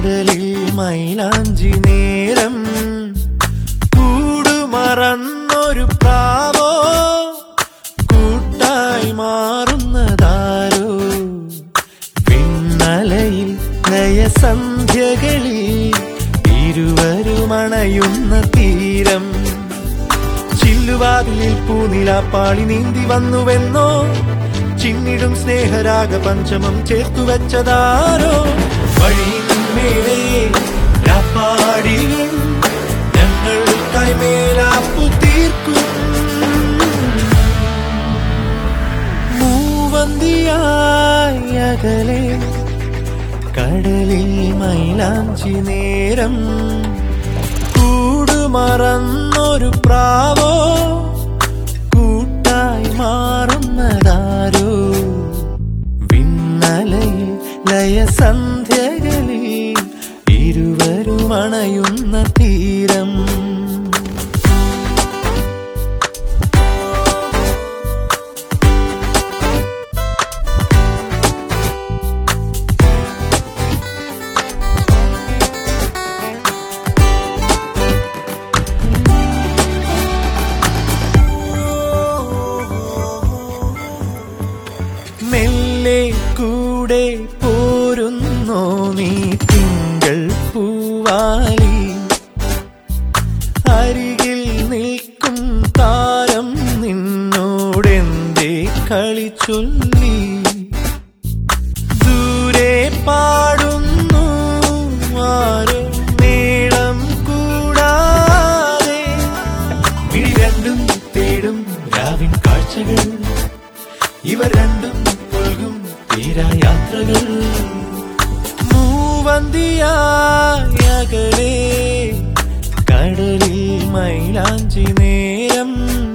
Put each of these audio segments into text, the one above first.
കടലിൽ മൈലാഞ്ചി നേരം കൂടുമറന്നൊരു പ്രാവോ കൂട്ടായി മാറുന്നതാരോ പിന്നലയിൽ നയസന്ധ്യകളിൽ ഇരുവരുമണയുന്ന തീരം ചില്ലുവാതിലിൽ പൂനിലാപ്പാളി നീന്തി വന്നുവെന്നോ ചിന്നിടും സ്നേഹരാഗ പഞ്ചമം ചേർത്തു വെച്ചതാരോ വഴിമേലെ രാപ്പാടികൾ ഞങ്ങൾക്കായി മേലാപ്പു തീർക്കും മൂവന്തിയായി അകലെ കടലിൽ മൈലാഞ്ചി നേരം കൂടുമറന്നൊരു പ്രാവോ കൂട്ടായി മാറുന്നതാരോ വിണ്ണലയിൽ ലയസന്ധ്യകളിൽ ഇരുവരും അണയുന്ന തീരം മെല്ലെ കൂടെ പോരുന്നോ നീ തിങ്കൾ പൂവാലി അരികിൽ നിൽക്കും താരം നിന്നോടെന്തേ കളി ചൊല്ലി ദൂരെ പാടുന്നു ആരോ മേളം കൂടാതെ ഇനി രണ്ടും തേടും രാവിൻ കാഴ്ചകൾ ഇവർ രണ്ടും പുൽകും തീരായാത്രകൾ മൂവന്തിയായി അകലെ കടലിൽ മൈലാഞ്ചി നേരം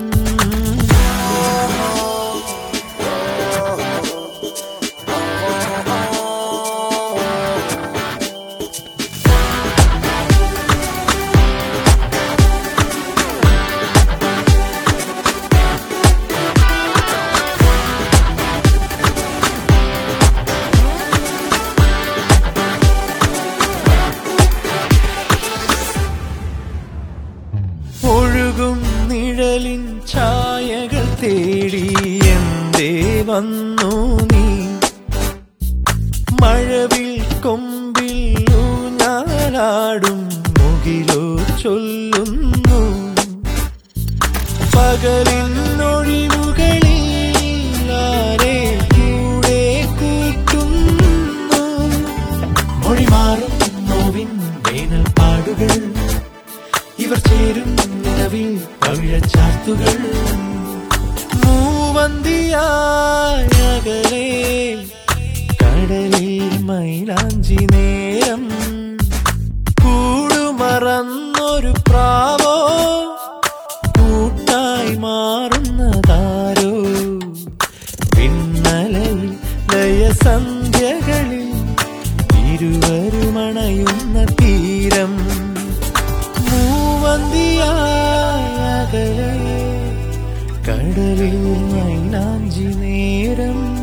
ഒഴുകും നിഴലിൻ ഛായകൾ തേടി എന്തേ വന്നു നീ മഴവിൽ കൊമ്പിൽ ഊഞ്ഞാലാടും മുകിലോ ചൊല്ലുന്നു പകലിൻ ഒഴിവുകളിൽ ആരെ കൂടെ കൂട്ടുന്നു മൊഴി മാറും നോവിൻ വേനൽ പാടുകൾ ഇവർ ചേരും നിലവിൽ പവിഴച്ചാർത്തുകൾ മൂവന്തിയായ അകലെ കടലിൽ മൈലാഞ്ചി നേരം കൂടുമറന്നൊരു പ്രാവോ കൂട്ടായി മാറുന്നതാരോ പിന്നലയിൽ ലയസന്ധ്യകളിൽ ഇരുവരുമണയുന്ന തീരം മൂവന്തിയായ അകലെ കടലിൽ മൈലാഞ്ചി നേരം